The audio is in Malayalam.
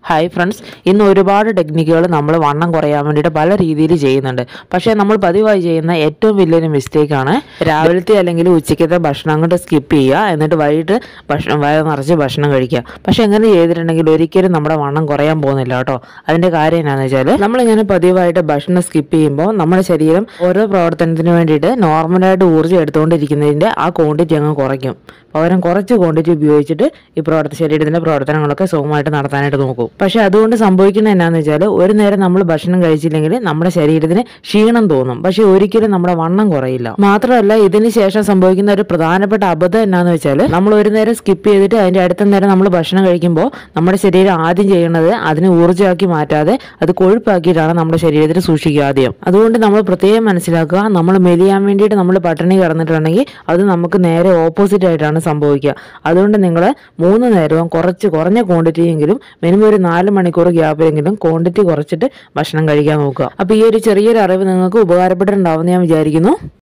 ഹായ് ഫ്രണ്ട്സ് ഇന്ന് ഒരുപാട് ടെക്നിക്കുകൾ നമ്മൾ വണ്ണം കുറയാൻ വേണ്ടിയിട്ട് പല രീതിയിൽ ചെയ്യുന്നുണ്ട് പക്ഷേ നമ്മൾ പതിവായി ചെയ്യുന്ന ഏറ്റവും വലിയൊരു മിസ്റ്റേക്കാണ് രാവിലത്തെ അല്ലെങ്കിൽ ഉച്ചയ്ക്കത്തെ ഭക്ഷണം അങ്ങോട്ട് സ്കിപ്പ് ചെയ്യുക എന്നിട്ട് വൈകിട്ട് ഭക്ഷണം വയറ് നിറച്ച് ഭക്ഷണം കഴിക്കുക പക്ഷേ എങ്ങനെ ചെയ്തിട്ടുണ്ടെങ്കിൽ ഒരിക്കലും നമ്മുടെ വണ്ണം കുറയാൻ പോകുന്നില്ല കേട്ടോ അതിൻ്റെ കാര്യം എന്താണെന്ന് വെച്ചാൽ നമ്മളിങ്ങനെ പതിവായിട്ട് ഭക്ഷണം സ്കിപ്പ് ചെയ്യുമ്പോൾ നമ്മുടെ ശരീരം ഓരോ പ്രവർത്തനത്തിന് വേണ്ടിയിട്ട് നോർമലായിട്ട് ഊർജ്ജം എടുത്തുകൊണ്ടിരിക്കുന്നതിൻ്റെ ആ ക്വാണ്ടിറ്റി അങ്ങ് കുറയ്ക്കും പകരം കുറച്ച് ക്വാണ്ടിറ്റി ഉപയോഗിച്ചിട്ട് ഈ പ്രവർത്തന ശരീരത്തിന്റെ പ്രവർത്തനങ്ങളൊക്കെ സുഖമായിട്ട് നടത്താനായിട്ട് നോക്കും പക്ഷെ അതുകൊണ്ട് സംഭവിക്കുന്നത് എന്നാന്ന് വെച്ചാൽ ഒരു നേരം നമ്മൾ ഭക്ഷണം കഴിച്ചില്ലെങ്കിൽ നമ്മുടെ ശരീരത്തിന് ക്ഷീണം തോന്നും പക്ഷെ ഒരിക്കലും നമ്മുടെ വണ്ണം കുറയില്ല മാത്രമല്ല ഇതിന് ശേഷം സംഭവിക്കുന്ന ഒരു പ്രധാനപ്പെട്ട അബദ്ധം എന്നാന്ന് വെച്ചാൽ നമ്മൾ ഒരു നേരം സ്കിപ്പ് ചെയ്തിട്ട് അതിന്റെ അടുത്ത നേരം നമ്മൾ ഭക്ഷണം കഴിക്കുമ്പോൾ നമ്മുടെ ശരീരം ആദ്യം ചെയ്യുന്നത് അതിനെ ഊർജ്ജമാക്കി മാറ്റാതെ അത് കൊഴുപ്പാക്കിയിട്ടാണ് നമ്മുടെ ശരീരത്തിൽ സൂക്ഷിക്കുക ആദ്യം അതുകൊണ്ട് നമ്മൾ പ്രത്യേകം മനസ്സിലാക്കുക നമ്മൾ മെലിയാൻ വേണ്ടിയിട്ട് നമ്മൾ പട്ടിണി കിടന്നിട്ടുണ്ടെങ്കിൽ അത് നമുക്ക് നേരെ ഓപ്പോസിറ്റ് ആയിട്ടാണ് സംഭവിക്കുക അതുകൊണ്ട് നിങ്ങൾ മൂന്ന് നേരവും കുറച്ച് കുറഞ്ഞ ക്വാണ്ടിറ്റി എങ്കിലും മിനിമം ഒരു നാല് മണിക്കൂർ ഗ്യാപ്പിലെങ്കിലും ക്വാണ്ടിറ്റി കുറച്ചിട്ട് ഭക്ഷണം കഴിക്കാൻ നോക്കുക അപ്പോൾ ഈ ഒരു ചെറിയൊരു അറിവ് നിങ്ങൾക്ക് ഉപകാരപ്പെട്ടിട്ടുണ്ടാവുമെന്ന് ഞാൻ വിചാരിക്കുന്നു